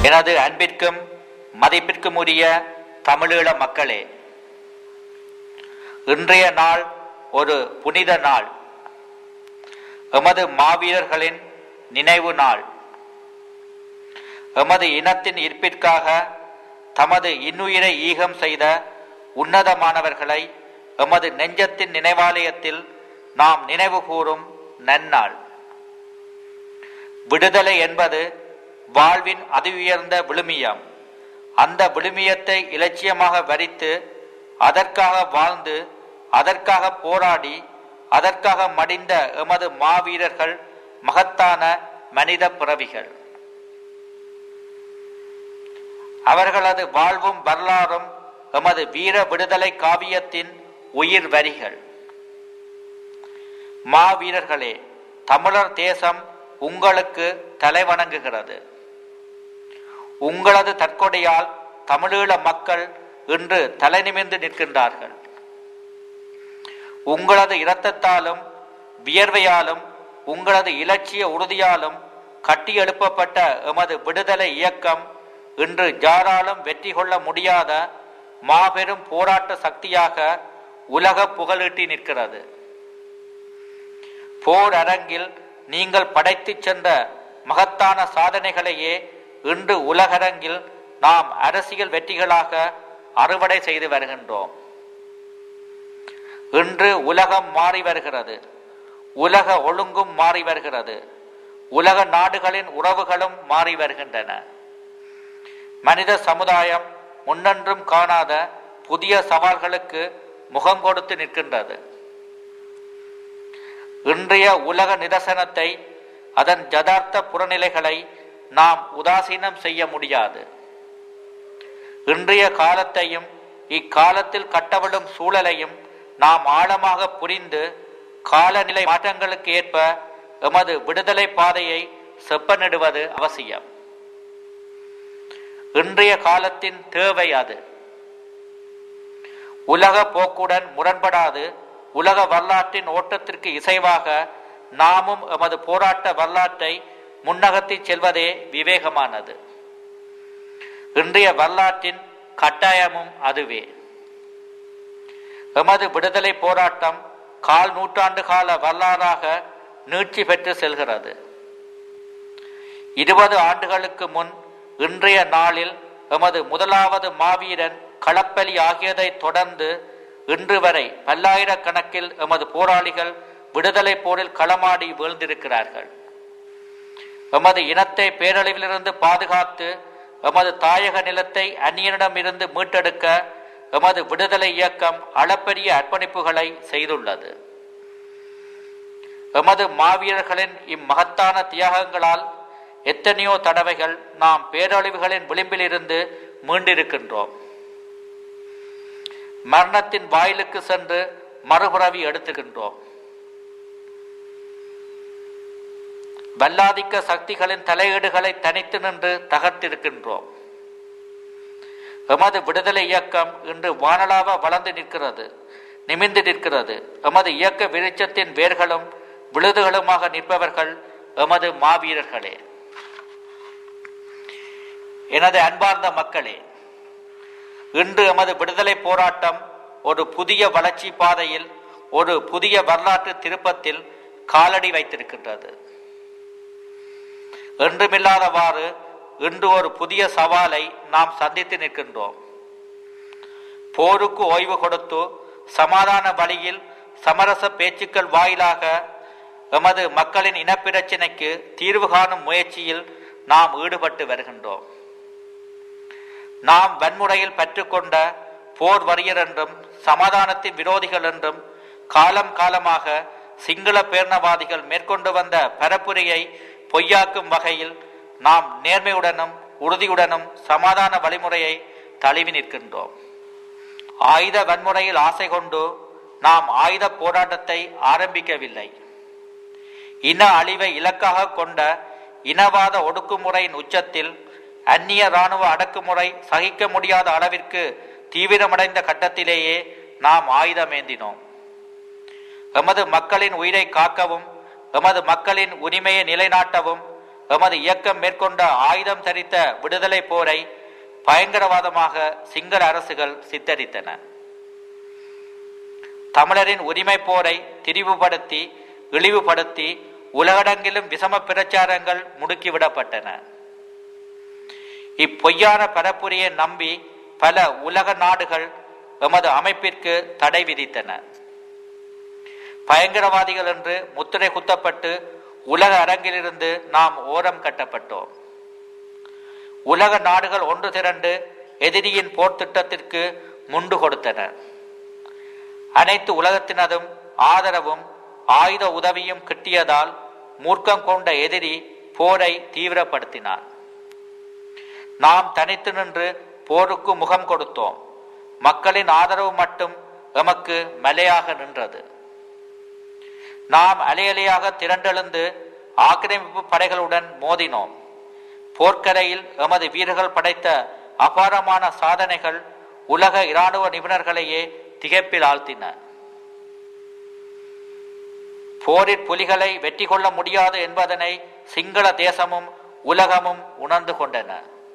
எனது அன்பிற்கும் மதிப்பிற்கும் உரிய தமிழீழ மக்களே இன்றைய நாள் ஒரு புனித நாள் எமது மாவீரர்களின் நினைவு நாள் எமது இனத்தின் இருப்பிற்காக தமது இன்னுயிரை ஈகம் செய்த உன்னதமானவர்களை எமது நெஞ்சத்தின் நினைவாலயத்தில் நாம் நினைவு கூறும் நன்னாள் விடுதலை என்பது வாழ்வின் அதி உயர்ந்த விழுமியம் அந்த விழுமியத்தை இலட்சியமாக வரித்து அதற்காக வாழ்ந்து அதற்காக போராடி அதற்காக மடிந்த எமது மாவீரர்கள் மகத்தான மனித பிறவிகள் அவர்களது வாழ்வும் வரலாறும் எமது வீர விடுதலை காவியத்தின் உயிர் வரிகள் மாவீரர்களே தமிழர் தேசம் உங்களுக்கு தலைவணங்குகிறது உங்களது தற்கொடையால் தமிழீழ மக்கள் இன்று தலை நிமிர்ந்து நிற்கின்றார்கள் உங்களது இரத்தத்தாலும் வியர்வையாலும் உங்களது இலட்சிய உறுதியாலும் கட்டியெழுப்பப்பட்ட எமது விடுதலை இயக்கம் இன்று யாராலும் வெற்றி கொள்ள முடியாத மாபெரும் போராட்ட சக்தியாக உலக புகழீட்டி நிற்கிறது போர் அரங்கில் நீங்கள் படைத்துச் சென்ற மகத்தான சாதனைகளையே இன்று உலகரங்கில் நாம் அரசியல் வெற்றிகளாக அறுவடை செய்து வருகின்றோம் இன்று உலகம் மாறி வருகிறது உலக ஒழுங்கும் மாறி வருகிறது உலக நாடுகளின் உறவுகளும் மாறி வருகின்றன மனித சமுதாயம் முன்னென்றும் காணாத புதிய சவால்களுக்கு முகம் கொடுத்து நிற்கின்றது இன்றைய உலக நிதர்சனத்தை அதன் ஜதார்த்த புறநிலைகளை நாம் உதாசீனம் செய்ய முடியாது இன்றைய காலத்தையும் இக்காலத்தில் கட்டவிடும் சூழலையும் நாம் ஆழமாக புரிந்து காலநிலை மாற்றங்களுக்கு ஏற்ப எமது விடுதலை பாதையை செப்பனிடுவது அவசியம் இன்றைய காலத்தின் தேவை அது உலக போக்குடன் முரண்படாது உலக வரலாற்றின் ஓட்டத்திற்கு இசைவாக நாமும் எமது போராட்ட வரலாற்றை முன்னகர்த்தி செல்வதே விவேகமானது இன்றைய வரலாற்றின் கட்டாயமும் அதுவே எமது விடுதலை போராட்டம் கால் நூற்றாண்டு கால வரலாறாக நீட்சி பெற்று செல்கிறது இருபது ஆண்டுகளுக்கு முன் இன்றைய நாளில் எமது முதலாவது மாவீரன் களப்பலி ஆகியதை தொடர்ந்து இன்று வரை பல்லாயிரக்கணக்கில் எமது போராளிகள் விடுதலை போரில் களமாடி வீழ்ந்திருக்கிறார்கள் எமது இனத்தை பேரழிவிலிருந்து பாதுகாத்து எமது தாயக நிலத்தை அந்நியனிடமிருந்து மீட்டெடுக்க எமது விடுதலை இயக்கம் அளப்பரிய அர்ப்பணிப்புகளை செய்துள்ளது எமது மாவீரர்களின் இம்மகத்தான தியாகங்களால் எத்தனையோ தடவைகள் நாம் பேரழிவுகளின் விளிம்பில் இருந்து மீண்டிருக்கின்றோம் மரணத்தின் வாயிலுக்கு சென்று மறுபுறவி எடுத்துகின்றோம் வல்லாதிக்க சக்திகளின் தலையீடுகளை தனித்து நின்று தகர்த்திருக்கின்றோம் எமது விடுதலை இயக்கம் இன்று வானலாவ வளர்ந்து நிற்கிறது நிமிர்ந்து நிற்கிறது எமது இயக்க விருட்சத்தின் வேர்களும் விழுதுகளுமாக நிற்பவர்கள் எமது மாவீரர்களே எனது அன்பார்ந்த மக்களே இன்று எமது விடுதலை போராட்டம் ஒரு புதிய வளர்ச்சி பாதையில் ஒரு புதிய வரலாற்று திருப்பத்தில் காலடி வைத்திருக்கின்றது என்றுமில்லாதவாறு இன்று ஒரு புதிய சவாலை நாம் சந்தித்து நிற்கின்றோம் போருக்கு ஓய்வு கொடுத்து சமாதான வழியில் சமரச பேச்சுக்கள் வாயிலாக எமது மக்களின் இனப்பிரச்சினைக்கு தீர்வு காணும் முயற்சியில் நாம் ஈடுபட்டு வருகின்றோம் நாம் வன்முறையில் பெற்றுக்கொண்ட போர் வரியர் என்றும் சமாதானத்தின் விரோதிகள் என்றும் காலம் காலமாக சிங்கள பேரணவாதிகள் மேற்கொண்டு வந்த பரப்புரையை பொய்யாக்கும் வகையில் நாம் நேர்மையுடனும் உறுதியுடனும் சமாதான வழிமுறையை தழுவி நிற்கின்றோம் ஆயுத வன்முறையில் ஆசை கொண்டு நாம் ஆயுத போராட்டத்தை ஆரம்பிக்கவில்லை இன அழிவை இலக்காக கொண்ட இனவாத ஒடுக்குமுறையின் உச்சத்தில் அந்நிய இராணுவ அடக்குமுறை சகிக்க முடியாத அளவிற்கு தீவிரமடைந்த கட்டத்திலேயே நாம் ஆயுதமேந்தினோம் எமது மக்களின் உயிரை காக்கவும் எமது மக்களின் உரிமையை நிலைநாட்டவும் எமது இயக்கம் மேற்கொண்ட ஆயுதம் தரித்த விடுதலை போரை பயங்கரவாதமாக சிங்கள அரசுகள் சித்தரித்தன தமிழரின் உரிமை போரை திரிவுபடுத்தி இழிவுபடுத்தி உலகடங்கிலும் விஷம பிரச்சாரங்கள் முடுக்கிவிடப்பட்டன இப்பொய்யான பரப்புரையை நம்பி பல உலக நாடுகள் எமது அமைப்பிற்கு தடை விதித்தன பயங்கரவாதிகள் என்று முத்திரை குத்தப்பட்டு உலக அரங்கிலிருந்து நாம் ஓரம் கட்டப்பட்டோம் உலக நாடுகள் ஒன்று திரண்டு எதிரியின் போர் திட்டத்திற்கு முண்டு கொடுத்தன அனைத்து உலகத்தினதும் ஆதரவும் ஆயுத உதவியும் கிட்டியதால் மூர்க்கம் கொண்ட எதிரி போரை தீவிரப்படுத்தினார் நாம் தனித்து நின்று போருக்கு முகம் கொடுத்தோம் மக்களின் ஆதரவு மட்டும் எமக்கு மலையாக நின்றது நாம் அலையலையாக திரண்டெழுந்து ஆக்கிரமிப்பு படைகளுடன் மோதினோம் போர்க்கரையில் எமது வீரர்கள் படைத்த அபாரமான சாதனைகள் உலக இராணுவ நிபுணர்களையே திகைப்பில் ஆழ்த்தின போரிற் புலிகளை வெற்றி கொள்ள முடியாது என்பதனை சிங்கள தேசமும் உலகமும் உணர்ந்து கொண்டன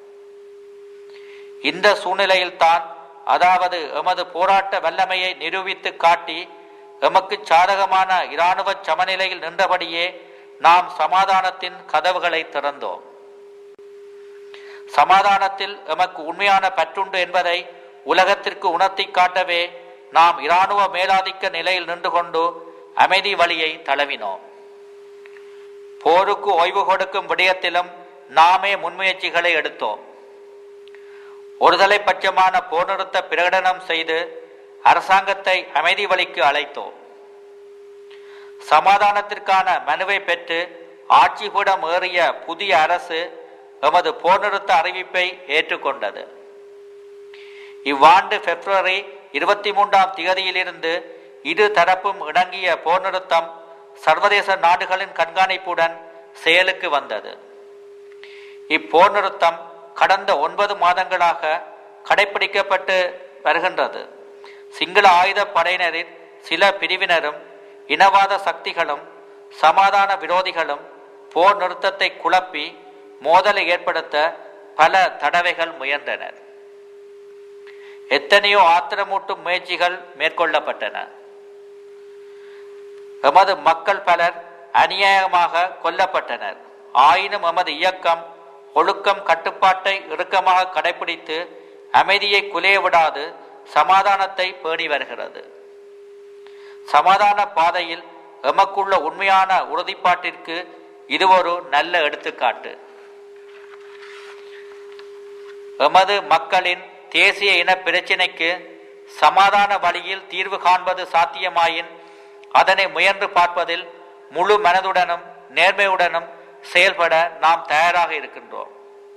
இந்த சூழ்நிலையில்தான் அதாவது எமது போராட்ட வல்லமையை நிரூபித்து காட்டி எமக்கு சாதகமான இராணுவ சமநிலையில் நின்றபடியே நாம் சமாதானத்தின் கதவுகளை திறந்தோம் சமாதானத்தில் எமக்கு உண்மையான பற்றுண்டு என்பதை உலகத்திற்கு உணர்த்தி காட்டவே நாம் இராணுவ மேலாதிக்க நிலையில் நின்று கொண்டு அமைதி வழியை தளவினோம் போருக்கு ஓய்வு கொடுக்கும் விடயத்திலும் நாமே முன்முயற்சிகளை எடுத்தோம் ஒருதலை பட்சமான போர் நிறுத்த பிரகடனம் செய்து அரசாங்கத்தை அமைதி வழிக்கு அழைத்தோம் சமாதானத்திற்கான மனுவை பெற்று ஆட்சிபீடம் ஏறிய புதிய அரசு எமது போர் நிறுத்த அறிவிப்பை ஏற்றுக்கொண்டது இவ்வாண்டு பிப்ரவரி இருபத்தி மூன்றாம் திகதியிலிருந்து இரு தரப்பும் இணங்கிய போர் நிறுத்தம் சர்வதேச நாடுகளின் கண்காணிப்புடன் செயலுக்கு வந்தது இப்போர் நிறுத்தம் கடந்த ஒன்பது மாதங்களாக கடைபிடிக்கப்பட்டு வருகின்றது சிங்கள ஆயுத படையினரின் சில பிரிவினரும் இனவாத சக்திகளும் சமாதான விரோதிகளும் போர் நிறுத்தத்தை குழப்பி மோதலை ஏற்படுத்த பல தடவைகள் முயன்றனர் எத்தனையோ ஆத்திரமூட்டும் முயற்சிகள் மேற்கொள்ளப்பட்டன எமது மக்கள் பலர் அநியாயமாக கொல்லப்பட்டனர் ஆயினும் எமது இயக்கம் ஒழுக்கம் கட்டுப்பாட்டை இறுக்கமாக கடைபிடித்து அமைதியை குலைய விடாது சமாதானத்தை பேணி வருகிறது சமாதான பாதையில் எமக்குள்ள உண்மையான உறுதிப்பாட்டிற்கு இது ஒரு நல்ல எடுத்துக்காட்டு எமது மக்களின் தேசிய இன பிரச்சினைக்கு சமாதான வழியில் தீர்வு காண்பது சாத்தியமாயின் அதனை முயன்று பார்ப்பதில் முழு மனதுடனும் நேர்மையுடனும் செயல்பட நாம் தயாராக இருக்கின்றோம்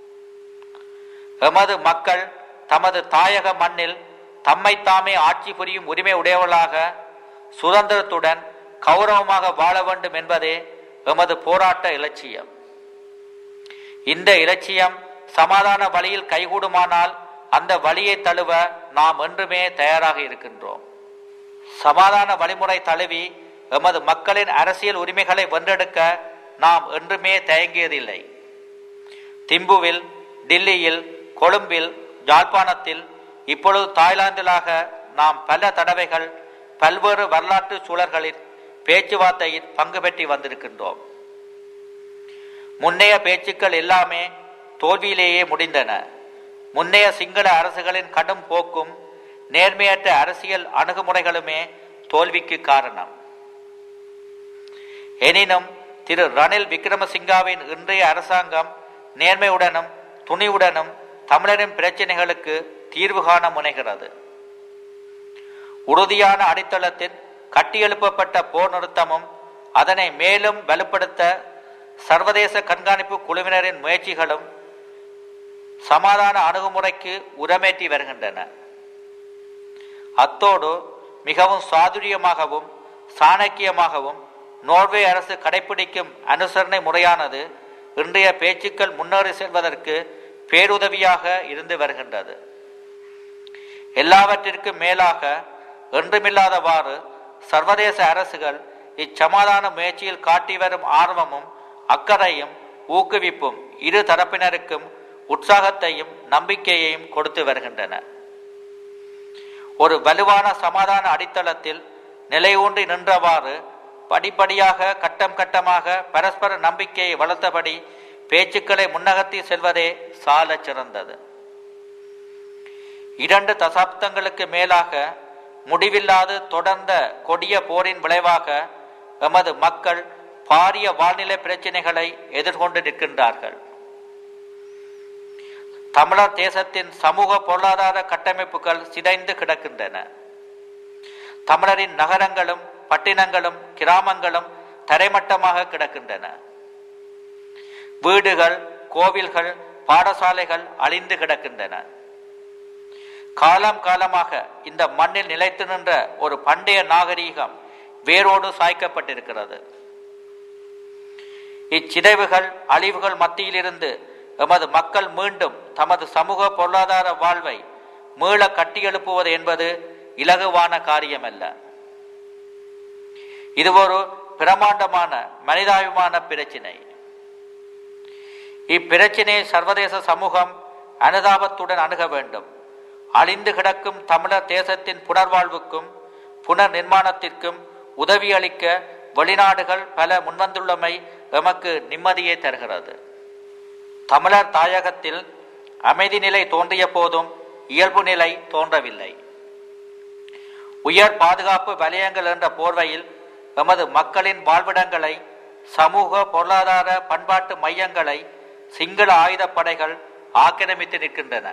எமது மக்கள் தமது தாயக மண்ணில் தம்மை தாமே ஆட்சி புரியும் உரிமை உடையவர்களாக சுதந்திரத்துடன் கௌரவமாக வாழ வேண்டும் என்பதே எமது போராட்ட இலட்சியம் இந்த இலட்சியம் சமாதான வழியில் கைகூடுமானால் அந்த வழியை தழுவ நாம் என்றுமே தயாராக இருக்கின்றோம் சமாதான வழிமுறை தழுவி எமது மக்களின் அரசியல் உரிமைகளை வென்றெடுக்க நாம் என்றுமே தயங்கியதில்லை திம்புவில் டில்லியில் கொழும்பில் யாழ்ப்பாணத்தில் இப்பொழுது தாய்லாந்திலாக நாம் பல தடவைகள் பல்வேறு வரலாற்று சூழல்களில் பேச்சுவார்த்தையில் பங்கு பெற்றி வந்திருக்கின்றோம் முன்னைய பேச்சுக்கள் எல்லாமே தோல்வியிலேயே முடிந்தன முன்னைய சிங்கள அரசுகளின் கடும் போக்கும் நேர்மையற்ற அரசியல் அணுகுமுறைகளுமே தோல்விக்கு காரணம் எனினும் திரு ரணில் விக்ரமசிங்காவின் இன்றைய அரசாங்கம் நேர்மையுடனும் துணிவுடனும் தமிழரின் பிரச்சனைகளுக்கு தீர்வு காண முனைகிறது உறுதியான அடித்தளத்தில் கட்டியெழுப்பப்பட்ட போர் நிறுத்தமும் அதனை மேலும் வலுப்படுத்த சர்வதேச கண்காணிப்பு குழுவினரின் முயற்சிகளும் சமாதான அணுகுமுறைக்கு உரமேற்றி வருகின்றன அத்தோடு மிகவும் சாதுரியமாகவும் சாணக்கியமாகவும் நோர்வே அரசு கடைபிடிக்கும் அனுசரணை முறையானது இன்றைய பேச்சுக்கள் முன்னேறி செல்வதற்கு பேருதவியாக இருந்து வருகின்றது எல்லாவற்றிற்கும் மேலாக என்றுமில்லாதவாறு சர்வதேச அரசுகள் இச்சமாதான முயற்சியில் காட்டி வரும் ஆர்வமும் அக்கறையும் ஊக்குவிப்பும் இரு தரப்பினருக்கும் உற்சாகத்தையும் நம்பிக்கையையும் கொடுத்து வருகின்றன ஒரு வலுவான சமாதான அடித்தளத்தில் நிலையூன்றி நின்றவாறு படிப்படியாக கட்டம் கட்டமாக பரஸ்பர நம்பிக்கையை வளர்த்தபடி பேச்சுக்களை முன்னகர்த்தி செல்வதே சாலச் சிறந்தது இரண்டு தசாப்தங்களுக்கு மேலாக முடிவில்லாது தொடர்ந்த கொடிய போரின் விளைவாக எமது மக்கள் பாரிய வாழ்நிலை பிரச்சனைகளை எதிர்கொண்டு நிற்கின்றார்கள் தமிழர் தேசத்தின் சமூக பொருளாதார கட்டமைப்புகள் சிதைந்து கிடக்கின்றன தமிழரின் நகரங்களும் பட்டினங்களும் கிராமங்களும் தரைமட்டமாக கிடக்கின்றன வீடுகள் கோவில்கள் பாடசாலைகள் அழிந்து கிடக்கின்றன காலம் காலமாக இந்த மண்ணில் நிலைத்து நின்ற ஒரு பண்டைய நாகரீகம் வேரோடு சாய்க்கப்பட்டிருக்கிறது இச்சிதைவுகள் அழிவுகள் மத்தியிலிருந்து எமது மக்கள் மீண்டும் தமது சமூக பொருளாதார வாழ்வை மீள கட்டியெழுப்புவது என்பது இலகுவான காரியமல்ல இது ஒரு பிரமாண்டமான மனிதாபிமான பிரச்சினை இப்பிரச்சினையை சர்வதேச சமூகம் அனுதாபத்துடன் அணுக வேண்டும் அழிந்து கிடக்கும் தமிழர் தேசத்தின் புனர்வாழ்வுக்கும் புனர் நிர்மாணத்திற்கும் உதவி அளிக்க வெளிநாடுகள் பல முன்வந்துள்ளமை எமக்கு நிம்மதியை தருகிறது தமிழர் தாயகத்தில் அமைதி நிலை தோன்றிய போதும் இயல்பு நிலை தோன்றவில்லை உயர் பாதுகாப்பு வலயங்கள் என்ற போர்வையில் எமது மக்களின் வாழ்விடங்களை சமூக பொருளாதார பண்பாட்டு மையங்களை சிங்கள ஆயுதப்படைகள் ஆக்கிரமித்து நிற்கின்றன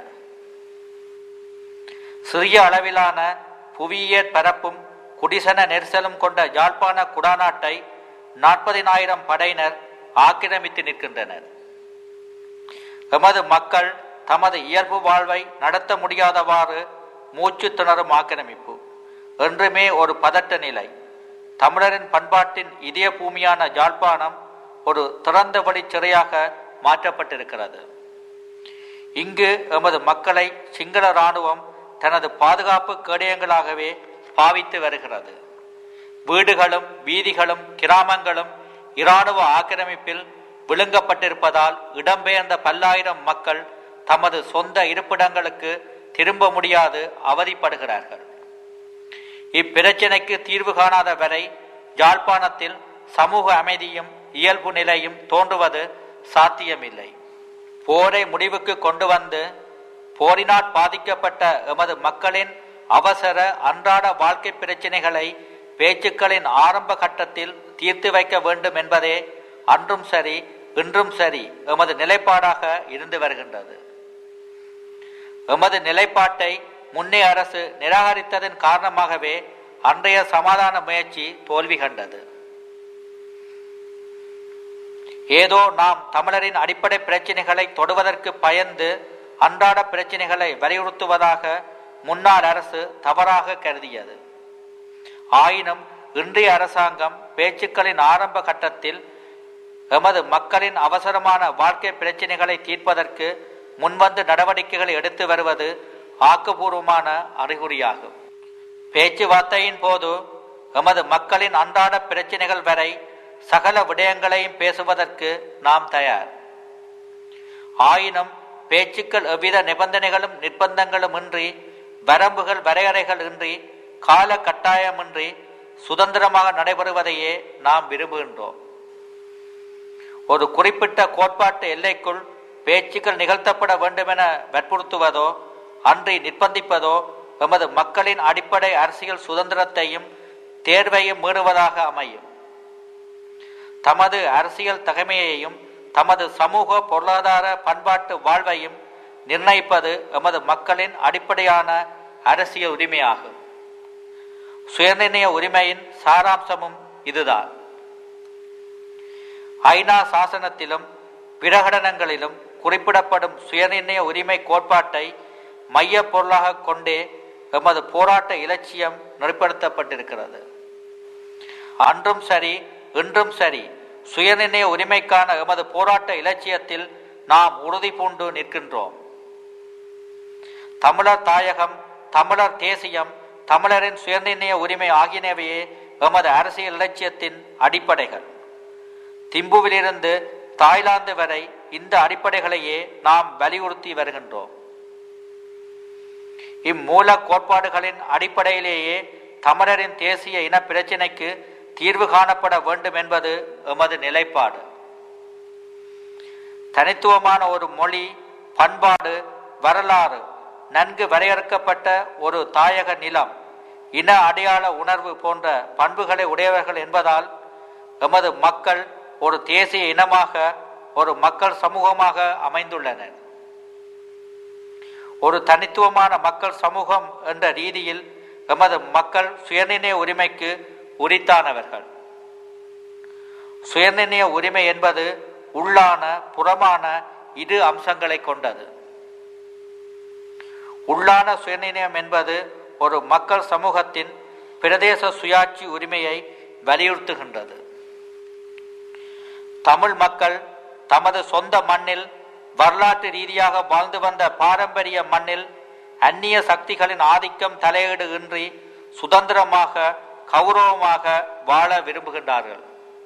சிறிய அளவிலான புவியியற் பரப்பும் குடிசன நெரிசலும் கொண்ட யாழ்ப்பாண குடாநாட்டை நாற்பதினாயிரம் படையினர் ஆக்கிரமித்து நிற்கின்றனர் எமது மக்கள் தமது இயல்பு வாழ்வை நடத்த முடியாதவாறு மூச்சு திணறும் ஆக்கிரமிப்பு என்றுமே ஒரு பதட்ட நிலை தமிழரின் பண்பாட்டின் இதய பூமியான ஜாழ்ப்பாணம் ஒரு திறந்த வழி சிறையாக மாற்றப்பட்டிருக்கிறது இங்கு எமது மக்களை சிங்கள இராணுவம் தனது பாதுகாப்பு கேடயங்களாகவே பாவித்து வருகிறது வீடுகளும் வீதிகளும் கிராமங்களும் இராணுவ ஆக்கிரமிப்பில் விழுங்கப்பட்டிருப்பதால் இடம்பெயர்ந்த பல்லாயிரம் மக்கள் தமது சொந்த இருப்பிடங்களுக்கு திரும்ப முடியாது அவதிப்படுகிறார்கள் இப்பிரச்சினைக்கு தீர்வு காணாத வரை யாழ்ப்பாணத்தில் சமூக அமைதியும் இயல்பு நிலையும் தோன்றுவது சாத்தியமில்லை போரை முடிவுக்கு கொண்டு வந்து போரினால் பாதிக்கப்பட்ட எமது மக்களின் அவசர அன்றாட வாழ்க்கை பிரச்சினைகளை பேச்சுக்களின் ஆரம்ப கட்டத்தில் தீர்த்து வைக்க வேண்டும் என்பதே அன்றும் சரி இன்றும் சரி எமது நிலைப்பாடாக இருந்து வருகின்றது எமது நிலைப்பாட்டை முன்னே அரசு நிராகரித்ததன் காரணமாகவே அன்றைய சமாதான முயற்சி தோல்வி கண்டது ஏதோ நாம் தமிழரின் அடிப்படை பிரச்சனைகளை தொடுவதற்கு பயந்து அன்றாட பிரச்சனைகளை வலியுறுத்துவதாக முன்னாள் அரசு தவறாக கருதியது ஆயினும் இன்றைய அரசாங்கம் பேச்சுக்களின் ஆரம்ப கட்டத்தில் எமது மக்களின் அவசரமான வாழ்க்கை பிரச்சனைகளை தீர்ப்பதற்கு முன்வந்து நடவடிக்கைகளை எடுத்து வருவது ஆக்கப்பூர்வமான அறிகுறியாகும் பேச்சுவார்த்தையின் போது எமது மக்களின் அன்றாட பிரச்சனைகள் வரை சகல விடயங்களையும் பேசுவதற்கு நாம் தயார் ஆயினும் பேச்சுக்கள் எவ்வித நிபந்தனைகளும் நிர்பந்தங்களும் இன்றி வரம்புகள் வரையறைகள் இன்றி கால கட்டாயமின்றி சுதந்திரமாக நடைபெறுவதையே நாம் விரும்புகின்றோம் ஒரு குறிப்பிட்ட கோட்பாட்டு எல்லைக்குள் பேச்சுக்கள் நிகழ்த்தப்பட வேண்டுமென வற்புறுத்துவதோ அன்றி நிர்பந்திப்பதோ எமது மக்களின் அடிப்படை அரசியல் சுதந்திரத்தையும் தேர்வையும் மீறுவதாக அமையும் தமது அரசியல் தகமையையும் தமது சமூக பொருளாதார பண்பாட்டு வாழ்வையும் நிர்ணயிப்பது எமது மக்களின் அடிப்படையான அரசியல் உரிமையாகும் சுயநிர்ணய உரிமையின் சாராம்சமும் இதுதான் ஐநா சாசனத்திலும் பிரகடனங்களிலும் குறிப்பிடப்படும் சுயநிர்ணய உரிமை கோட்பாட்டை மைய பொருளாக கொண்டே எமது போராட்ட இலட்சியம் நெறிப்படுத்தப்பட்டிருக்கிறது அன்றும் சரி இன்றும் சரி சுயநிர்ணய உரிமைக்கான எமது போராட்ட இலட்சியத்தில் நாம் உறுதி பூண்டு நிற்கின்றோம் தமிழர் தாயகம் தமிழர் தேசியம் தமிழரின் சுயநிர்ணய உரிமை ஆகியனவையே எமது அரசியல் இலட்சியத்தின் அடிப்படைகள் திம்புவிலிருந்து தாய்லாந்து வரை இந்த அடிப்படைகளையே நாம் வலியுறுத்தி வருகின்றோம் இம்மூல கோட்பாடுகளின் அடிப்படையிலேயே தமிழரின் தேசிய இன பிரச்சினைக்கு தீர்வு காணப்பட வேண்டும் என்பது எமது நிலைப்பாடு தனித்துவமான ஒரு மொழி பண்பாடு வரலாறு நன்கு வரையறுக்கப்பட்ட ஒரு தாயக நிலம் இன அடையாள உணர்வு போன்ற பண்புகளை உடையவர்கள் என்பதால் எமது மக்கள் ஒரு தேசிய இனமாக ஒரு மக்கள் சமூகமாக அமைந்துள்ளனர் ஒரு தனித்துவமான மக்கள் சமூகம் என்ற ரீதியில் எமது மக்கள் சுயநிர்ணய உரிமைக்கு உரித்தானவர்கள் சுயநிர்ணய உரிமை என்பது உள்ளான புறமான இரு அம்சங்களை கொண்டது உள்ளான சுயநிர்ணயம் என்பது ஒரு மக்கள் சமூகத்தின் பிரதேச சுயாட்சி உரிமையை வலியுறுத்துகின்றது தமிழ் மக்கள் தமது சொந்த மண்ணில் வரலாற்று ரீதியாக வாழ்ந்து வந்த பாரம்பரிய மண்ணில் அந்நிய சக்திகளின் ஆதிக்கம் தலையீடு இன்றி சுதந்திரமாக கௌரவமாக வாழ விரும்புகின்றார்கள்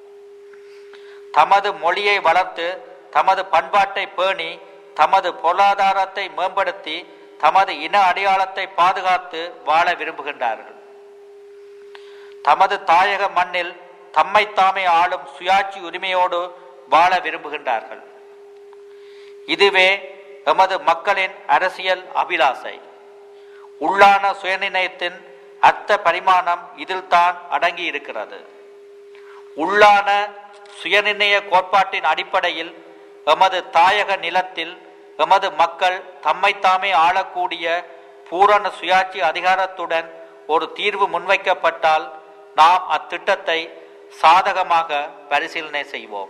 தமது மொழியை வளர்த்து தமது பண்பாட்டை பேணி தமது பொருளாதாரத்தை மேம்படுத்தி தமது இன அடையாளத்தை பாதுகாத்து வாழ விரும்புகின்றார்கள் தமது தாயக மண்ணில் தம்மை தாமே ஆளும் சுயாட்சி உரிமையோடு வாழ விரும்புகின்றார்கள் இதுவே எமது மக்களின் அரசியல் அபிலாசை உள்ளான சுயநிர்ணயத்தின் அர்த்த பரிமாணம் இதில் தான் அடங்கி இருக்கிறது உள்ளான சுயநிர்ணய கோட்பாட்டின் அடிப்படையில் எமது தாயக நிலத்தில் எமது மக்கள் தம்மைத்தாமே ஆளக்கூடிய பூரண சுயாட்சி அதிகாரத்துடன் ஒரு தீர்வு முன்வைக்கப்பட்டால் நாம் அத்திட்டத்தை சாதகமாக பரிசீலனை செய்வோம்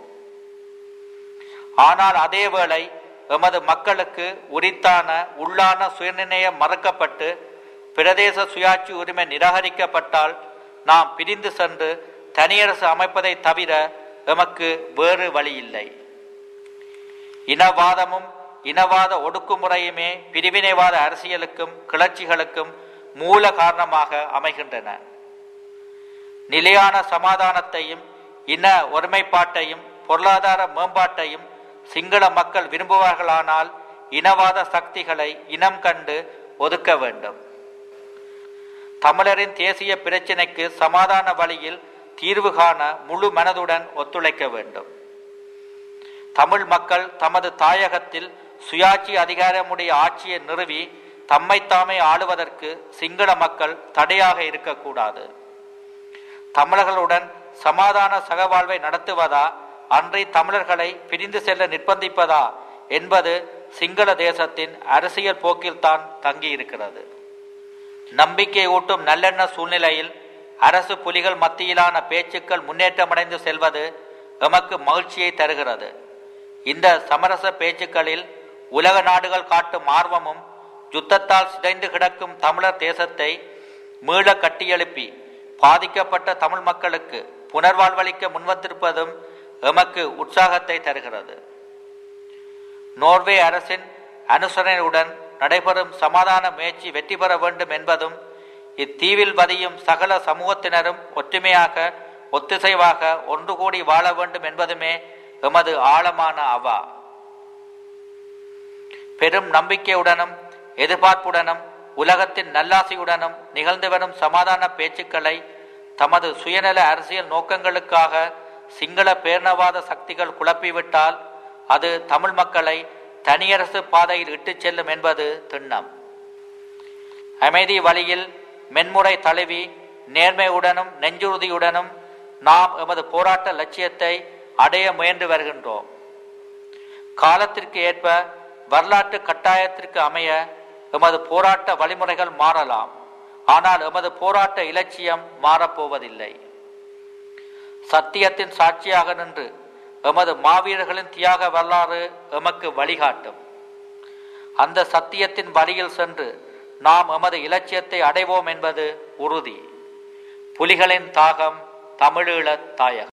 ஆனால் அதேவேளை எமது மக்களுக்கு உரித்தான உள்ளான சுயநிர்ணயம் மறக்கப்பட்டு பிரதேச சுயாட்சி உரிமை நிராகரிக்கப்பட்டால் நாம் பிரிந்து சென்று தனியரசு அமைப்பதை தவிர எமக்கு வேறு வழி இல்லை இனவாதமும் இனவாத ஒடுக்குமுறையுமே பிரிவினைவாத அரசியலுக்கும் கிளர்ச்சிகளுக்கும் மூல காரணமாக அமைகின்றன நிலையான சமாதானத்தையும் இன ஒருமைப்பாட்டையும் பொருளாதார மேம்பாட்டையும் சிங்கள மக்கள் விரும்புவார்களானால் இனவாத சக்திகளை இனம் கண்டு ஒதுக்க வேண்டும் தமிழரின் தேசிய பிரச்சினைக்கு சமாதான வழியில் தீர்வு காண முழு மனதுடன் ஒத்துழைக்க வேண்டும் தமிழ் மக்கள் தமது தாயகத்தில் சுயாட்சி அதிகாரமுடைய ஆட்சியை நிறுவி தம்மைத்தாமே ஆளுவதற்கு சிங்கள மக்கள் தடையாக இருக்கக்கூடாது தமிழர்களுடன் சமாதான சகவாழ்வை நடத்துவதா அன்றி தமிழர்களை பிரிந்து செல்ல நிர்பந்திப்பதா என்பது சிங்கள தேசத்தின் அரசியல் போக்கில்தான் தங்கியிருக்கிறது நம்பிக்கை ஊட்டும் நல்லெண்ண சூழ்நிலையில் அரசு புலிகள் மத்தியிலான பேச்சுக்கள் முன்னேற்றமடைந்து செல்வது எமக்கு மகிழ்ச்சியை தருகிறது இந்த சமரச பேச்சுக்களில் உலக நாடுகள் காட்டும் ஆர்வமும் யுத்தத்தால் சிதைந்து கிடக்கும் தமிழர் தேசத்தை மீள கட்டியெழுப்பி பாதிக்கப்பட்ட தமிழ் மக்களுக்கு புனர்வாழ்வளிக்க முன்வந்திருப்பதும் எமக்கு உற்சாகத்தை தருகிறது நோர்வே அரசின் அனுசரணையுடன் நடைபெறும் சமாதான முயற்சி வெற்றி பெற வேண்டும் என்பதும் இத்தீவில் வதியும் சகல சமூகத்தினரும் ஒற்றுமையாக ஒத்திசைவாக ஒன்று கூடி வாழ வேண்டும் என்பதுமே எமது ஆழமான அவா பெரும் நம்பிக்கையுடனும் எதிர்பார்ப்புடனும் உலகத்தின் நல்லாசையுடனும் நிகழ்ந்து வரும் சமாதான பேச்சுக்களை தமது சுயநல அரசியல் நோக்கங்களுக்காக சிங்கள பேரணவாத சக்திகள் குழப்பிவிட்டால் அது தமிழ் மக்களை தனியரசு பாதையில் இட்டுச் செல்லும் என்பது திண்ணம் அமைதி வழியில் மென்முறை தழுவி நேர்மையுடனும் நெஞ்சுறுதியுடனும் நாம் எமது போராட்ட லட்சியத்தை அடைய முயன்று வருகின்றோம் காலத்திற்கு ஏற்ப வரலாற்று கட்டாயத்திற்கு அமைய எமது போராட்ட வழிமுறைகள் மாறலாம் ஆனால் எமது போராட்ட இலட்சியம் மாறப்போவதில்லை சத்தியத்தின் சாட்சியாக நின்று எமது மாவீரர்களின் தியாக வரலாறு எமக்கு வழிகாட்டும் அந்த சத்தியத்தின் வழியில் சென்று நாம் எமது இலட்சியத்தை அடைவோம் என்பது உறுதி புலிகளின் தாகம் தமிழீழத் தாயகம்